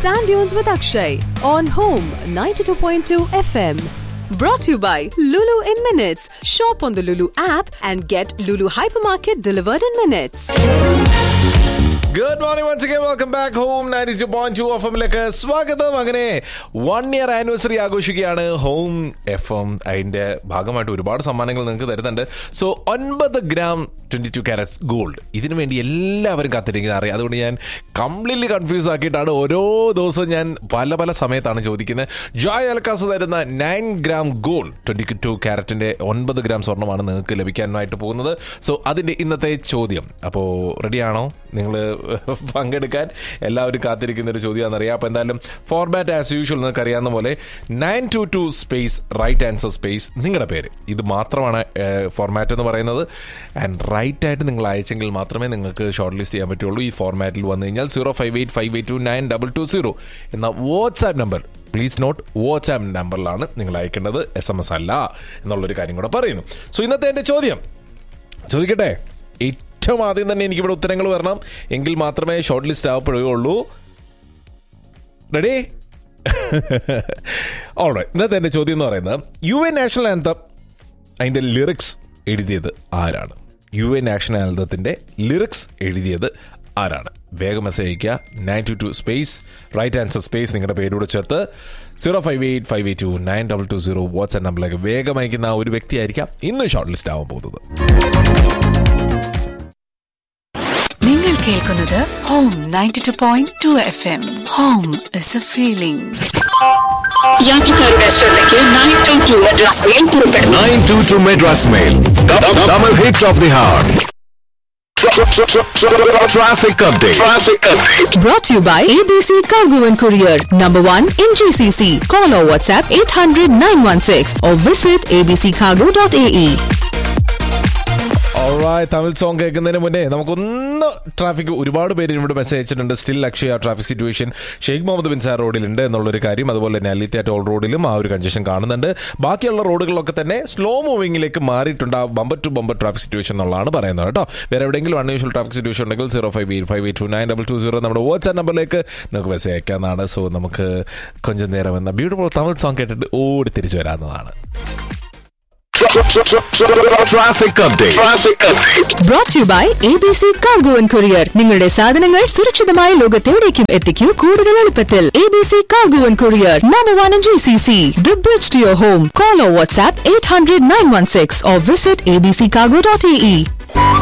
Sand Dunes with Akshay on Home 92.2 FM. Brought to you by Lulu in Minutes. Shop on the Lulu app and get Lulu Hypermarket delivered in minutes. Good morning once again welcome back home ninety two point two F എമ്മിലേക്ക് സ്വാഗതം അങ്ങനെ one year anniversary ആഘോഷിക്കുകയാണ് home F M അതിന്റെ ഭാഗമായിട്ട് ഒരുപാട് സമ്മാനങ്ങൾ നിങ്ങൾക്ക് തരുന്നുണ്ട് സോ ഒൻപത് gram twenty two carats gold ഇതിനു വേണ്ടി എല്ലാവരും കാത്തിരിക്കുന്ന അറിയാം അതുകൊണ്ട് ഞാൻ കംപ്ലീറ്റ്ലി കൺഫ്യൂസ് ആക്കിയിട്ടാണ് ഓരോ ദിവസവും ഞാൻ പല പല സമയത്താണ് ചോദിക്കുന്നത് ജോയ് അൽക്കാസ് തരുന്ന nine gram gold twenty two ക്യാരറ്റിന്റെ ഒൻപത് ഗ്രാം സ്വർണ്ണമാണ് നിങ്ങൾക്ക് ലഭിക്കാനായിട്ട് പോകുന്നത് സോ അതിന്റെ ഇന്നത്തെ ചോദ്യം അപ്പോൾ റെഡിയാണോ നിങ്ങൾ പങ്കെടുക്കാൻ എല്ലാവരും കാത്തിരിക്കുന്ന ഒരു ചോദ്യമാണെന്നറിയാം അപ്പോൾ എന്തായാലും ഫോർമാറ്റ് ആസ് യൂഷ്വൽ നിങ്ങൾക്ക് അറിയാവുന്ന പോലെ nine two two space write answer space നിങ്ങളുടെ പേര് ഇത് മാത്രമാണ് ഫോർമാറ്റ് എന്ന് പറയുന്നത് ആൻഡ് റൈറ്റ് ആയിട്ട് നിങ്ങൾ അയച്ചെങ്കിൽ മാത്രമേ നിങ്ങൾക്ക് ഷോർട്ട് ലിസ്റ്റ് ചെയ്യാൻ പറ്റുള്ളൂ ഈ ഫോർമാറ്റിൽ വന്നു കഴിഞ്ഞാൽ zero five eight five eight two nine double two zero എന്ന WhatsApp number please note WhatsApp നമ്പറിലാണ് നിങ്ങൾ അയക്കേണ്ടത് എസ് എം എസ് അല്ല എന്നുള്ളൊരു കാര്യം കൂടെ പറയുന്നു സോ ഇന്നത്തെ എൻ്റെ ചോദ്യം ചോദിക്കട്ടെ ഏറ്റവും ആദ്യം തന്നെ എനിക്കിവിടെ ഉത്തരങ്ങൾ വരണം എങ്കിൽ മാത്രമേ ഷോർട്ട് ലിസ്റ്റ് ആവപ്പെടുകയുള്ളൂ റെഡി ഓൾറൈറ്റ് ഇന്നത്തെ എൻ്റെ ചോദ്യം എന്ന് പറയുന്നത് യു എ നാഷണൽ ആന്തം അതിൻ്റെ ലിറിക്സ് എഴുതിയത് ആരാണ് യു എ നാഷണൽ ആന്തത്തിൻ്റെ ലിറിക്സ് എഴുതിയത് ആരാണ് വേഗം മെസ്സേജ് അയക്കുക nine two two space write answer space നിങ്ങളുടെ പേരൂടെ ചേർത്ത് zero five eight five eight two nine double two zero WhatsApp നമ്പറിലേക്ക് വേഗം അയക്കുന്ന ആ ഒരു വ്യക്തിയായിരിക്കാം ഇന്ന് ഷോർട്ട് ലിസ്റ്റ് ആവാൻ പോകുന്നത് നിങ്ങൾ കേൾക്കുന്നത് home ninety two point two F M home is a feeling യാത്രക്കാരുടെ ശ്രദ്ധയ്ക്ക് nine two two Madras mail പുറപ്പെടുന്നു 922 Madras Mail. Double hit of the hour. Traffic update. Traffic update. Brought to you by ABC Cargo and Courier. Number one in GCC. Call or WhatsApp 800 916 or visit abccargo.ae. Alright, Tamil song കേൾക്കുന്നതിന് മുന്നേ നമുക്കൊന്ന് traffic ഒരുപാട് പേര് ഇവിടെ message അയച്ചിട്ടുണ്ട് still Akshaya traffic situation Sheikh Mohammed bin സാർ റോഡിലുണ്ട് എന്നുള്ളൊരു കാര്യം അതുപോലെ തന്നെ അലിത്യ ടോൾ റോഡിലും ആ ഒരു കൺജഷൻ കാണുന്നുണ്ട് ബാക്കിയുള്ള റോഡുകളൊക്കെ തന്നെ സ്ലോ മൂവിംഗിലേക്ക് മാറിയിട്ടുണ്ട് ആ bumper to bumper traffic situation എന്നുള്ളതാണ് പറയുന്നത് കേട്ടോ വേറെ എവിടെയെങ്കിലും അൺയൂഷ്വൽ ട്രാഫിക് സിറ്റുവേഷൻ ഉണ്ടെങ്കിൽ zero five eight five eight two nine double two zero നമ്മുടെ വാട്സ്ആപ്പ് നമ്പറിലേക്ക് നമുക്ക് മെസ്സേജ് അയക്കാവുന്നതാണ് സോ നമുക്ക് കൊഞ്ചം നേരം എന്ന ബ്യൂട്ടിഫുൾ തമിഴ് സോങ് കേട്ടിട്ട് ഓടി തിരിച്ചു വരാവുന്നതാണ് Traffic update. Traffic update. Brought to you by ABC Cargo and Courier. നിങ്ങളുടെ സാധനങ്ങൾ സുരക്ഷിതമായ ലോകത്തെവിടേക്കും എത്തിക്കൂ കൂടുതൽ എളുപ്പത്തിൽ ABC Cargo and Courier. Number one in GCC. The bridge to your home. Call or WhatsApp 800 916 or visit abccargo.ae.